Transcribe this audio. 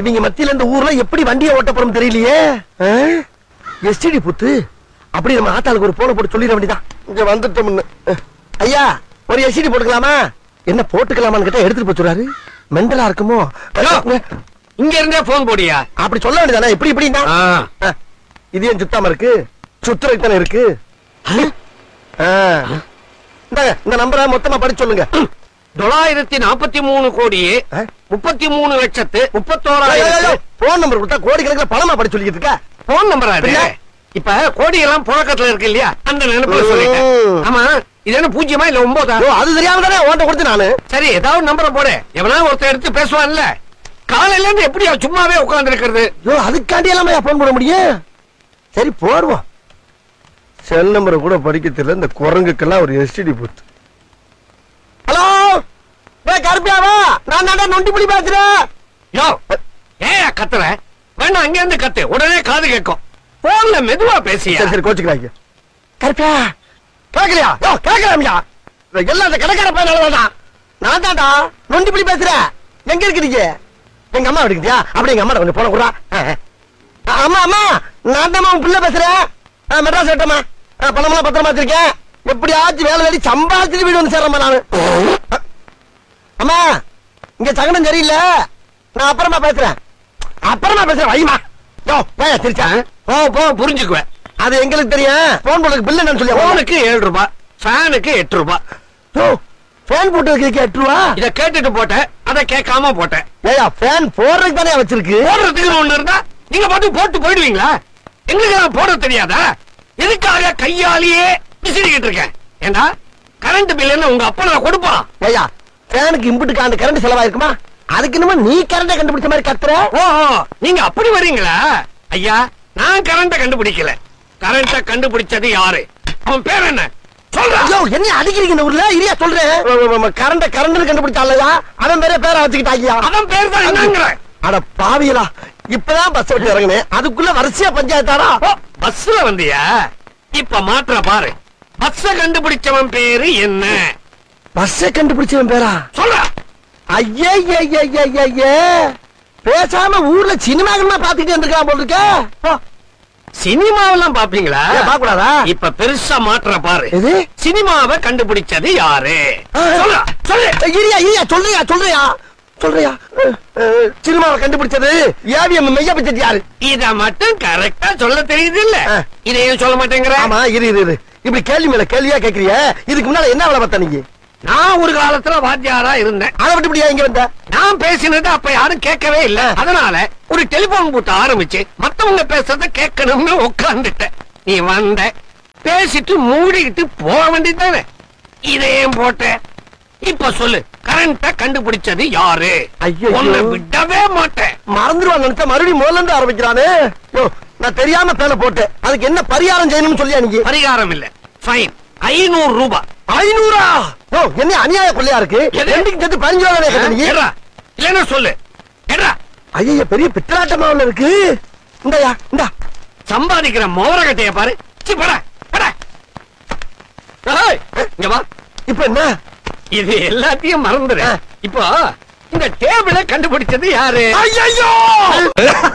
இவங்க மத்தியில இந்த ஊர்ல எப்படி வண்டியை ஓட்ட போறோம் தெரியலையே எஸ்டிடி புத்து அப்படி நம்ம ஆத்தாளுக்கு ஒரு போன போட்டு சொல்லிட வேண்டியதான் இங்க வந்துட்டோம்னு அஹ். ஐயா ஒரு எஸ்டிடி போட்டுக்கலாமா என்ன போட்டுக்கலாமான்னு கேட்டா எடுத்துட்டு போச்சுறாரு மெண்டலா இருக்குமோ ஹலோ. இங்க இருந்தே போன் போடியா அப்படி சொல்ல வேண்டியதானே எப்படி இப்படின்னா ஆ. அஹ். இது ஏன் சுத்தாம இருக்கு சுத்துறதுக்கு தானே இருக்கு ஆ. இந்தாங்க, இந்த நம்பரை மொத்தமா படிச்சு சொல்லுங்க தொள்ளாயிரத்தி நாற்பத்தி மூணு கோடியே ஆ? முப்பத்தி மூணு லட்சத்து முப்பத்தோராயிரத்து போன் நம்பர் கொடுத்தா கோடிக்கணக்கில் பணமா படிச்சு சொல்லிக்கிட்டு இருக்க போன் நம்பரா இது பின்ன? இப்ப கோடி எல்லாம் புழக்கத்துல இருக்கு இல்லையா அந்த நினைப்புல சொல்லிட்டேன் ம். ஆமா இது என்ன பூஜ்யமா இல்ல ஒன்பதா ஐயோ, அது தெரியாம தானே உன்ட்ட கொடுத்து நானு சரி ஏதாவது நம்பரை போடு எவனா ஒருத்தர் எடுத்து பேசுவான்ல காலையில இருந்து எப்படியா சும்மாவே உட்கார்ந்து இருக்கிறது ஐயோ அதுக்காண்டி எல்லாம் போன் பண்ண முடியும் சரி போடுவோம் செல் நம்பரை கூட படிக்க தெரியல இந்த குரங்குக்கெல்லாம் ஒரு எஸ்டிடி போட்டு ஹலோ டேய் கருப்பியாவா நான் தாண்டா நொண்டி புடி பேசுறேன் யோ ஏன் கத்துற வேணா அங்க இருந்து கத்து உடனே காது கேட்கும் போன்ல மெதுவா பேசியா சரி சரி கோச்சுக்கிறாங்க கருப்பியா கேட்கலையா யோ கேட்கலாமியா எல்லாம் இந்த கடைக்கார பையனாலதான் நான் தாண்டா நொண்டி புடி பேசுறேன் எங்க இருக்கிறீங்க எங்க அம்மா எடுக்குதியா அப்படி எங்க அம்மா கொஞ்சம் போன கூட அம்மா அம்மா நான் தான் உன் பிள்ளை பேசுறேன் ஆ, மெட்ராஸ் விட்டம்மா பணமெல்லாம் பத்திரமா வச்சிருக்கேன் எப்படியாச்சும் வேலை வேலை சம்பாதிச்சுட்டு வீடு வந்து சேர்றேம்மா நானு அம்மா இங்க சகனம் சரியில்லை நான் அப்புறமா பேசுறேன் அப்புறமா பேசுறேன் வைமா யோ ஏன் திருச்சா போ போ புரிஞ்சுக்குவேன் அது எங்களுக்கு தெரியும் போன் போடுறதுக்கு பில்லு என்னன்னு சொல்லி போனுக்கு ஏழு ரூபாய் ஃபேனுக்கு எட்டு ரூபாய் யோ ஃபேன் போட்டு வைக்கிறதுக்கு எட்டு ரூபா இத கேட்டுட்டு போட்டேன் அத கேட்காம போட்டேன் ஏயா ஃபேன் போடுறதுக்கு தானே வச்சிருக்கு போடுறதுக்கு ஒண்ணு இருந்தா நீங்க பாட்டு போட்டு போயிடுவீங்களா எங்களுக்கு நான் போட தெரியாதா எதுக்காக கையாலேயே விசிறிக்கிட்டு இருக்கேன் ஏண்டா கரண்ட் பில் என்ன உங்க அப்பா நான் கொடுப்பான் ஏயா ஃபேனுக்கு இம்புட்டு காண்டு கரண்ட் செலவாயிருக்குமா அதுக்கு என்னமோ நீ கரண்ட கண்டுபிடிச்ச மாதிரி கத்துற ஓஹோ நீங்க அப்படி வர்றீங்களா ஐயா நான் கரண்ட கண்டுபிடிக்கல கரண்ட கண்டுபிடிச்சது யாரு அவன் பேர் என்ன சொல்றா ஐயோ என்ன அடிக்கிறீங்க இந்த ஊர்ல இரியா சொல்றேன் கரண்ட கரண்ட் கண்டுபிடிச்சாலயா அவன் பேரே பேரை வச்சுக்கிட்டாக்கியா அவன் பேர் தான் என்னங்கிற அட பாவியலா இப்பதான் பஸ் விட்டு இறங்குனேன் அதுக்குள்ள வரிசையா பஞ்சாயத்தாரா ஓ, பஸ்ல வந்தியா இப்ப மாற்ற பாரு பஸ்ஸ கண்டுபிடிச்சவன் பேரு என்ன பஸ்ஸை கண்டுபிடிச்சவன் பேரா சொல்றா ஐயே பேசாம ஊர்ல சினிமா பாத்துக்கிட்டு இருந்திருக்கான் போல இருக்க போ. சினிமாவெல்லாம் பாப்பீங்களா ஏன் பாக்கக்கூடாதா இப்ப பெருசா மாற்ற பாரு எது சினிமாவை கண்டுபிடிச்சது யாரு ஆ. சொல்றா சொல்லு ஏய், இரியா இரியா சொல்றியா சொல்றியா சொல்றியா அஹ், அஹ், சினிமாவை கண்டுபிடிச்சது ஏவிஎம் மெய்ய பட்ஜெட் யாரு இத மட்டும் கரெக்டா சொல்ல தெரியுது இல்ல ஆ. இதையும் சொல்ல மாட்டேங்கிற ஆமா இரு இரு இரு இப்படி கேள்வி மேல கேள்வியா கேக்குறிய இதுக்கு முன்னால என்ன வேலை பார்த்த நீங்க நான் ஒரு காலத்துல வாத்தியாரா இருந்தேன் அதை விட்டு இப்படியா இங்க வந்த நான் பேசினது அப்ப யாரும் கேட்கவே இல்ல அதனால ஒரு டெலிபோன் பூத் ஆரம்பிச்சு மத்தவங்க பேசுறத கேட்கணும்னு உட்கார்ந்துட்டேன் நீ வந்த பேசிட்டு மூடிக்கிட்டு போக வேண்டியதானே இதையும் போட்ட இப்ப சொல்லு கரண்ட கண்டுபிடிச்சது யாரு ஐயையோ. உன்னை விடவே மாட்டேன் மறந்துருவான் நினைச்சா மறுபடியும் முதல்ல இருந்து ஆரம்பிக்கிறானே யோ, நான் தெரியாம பேல போட்டேன் அதுக்கு என்ன பரிகாரம் செய்யணும்னு சொல்லியா நீங்க பரிகாரம் இல்ல ஃபைன் ஐநூறு ரூபாய் ஐநூறா ஓ என்ன அநியாய கொள்ளையா இருக்கு எது? ரெண்டுக்கு சேர்த்து பதினஞ்சு ரூபா தானே கேட்ட நீ ஏறா இல்லன்னா சொல்லு ஏறா ஐயா பெரிய பித்தலாட்டமா ஒண்ணு இருக்கு இந்தாயா இந்தா சம்பாதிக்கிற மோரகட்டைய பாரு சி, போடா, போடா. ஏய், இங்க வா இப்ப என்ன இது எல்லாத்தையும் மறந்துடு ஆ. இப்போ இந்த டேபிள கண்டுபிடிச்சது யாரு ஐயோ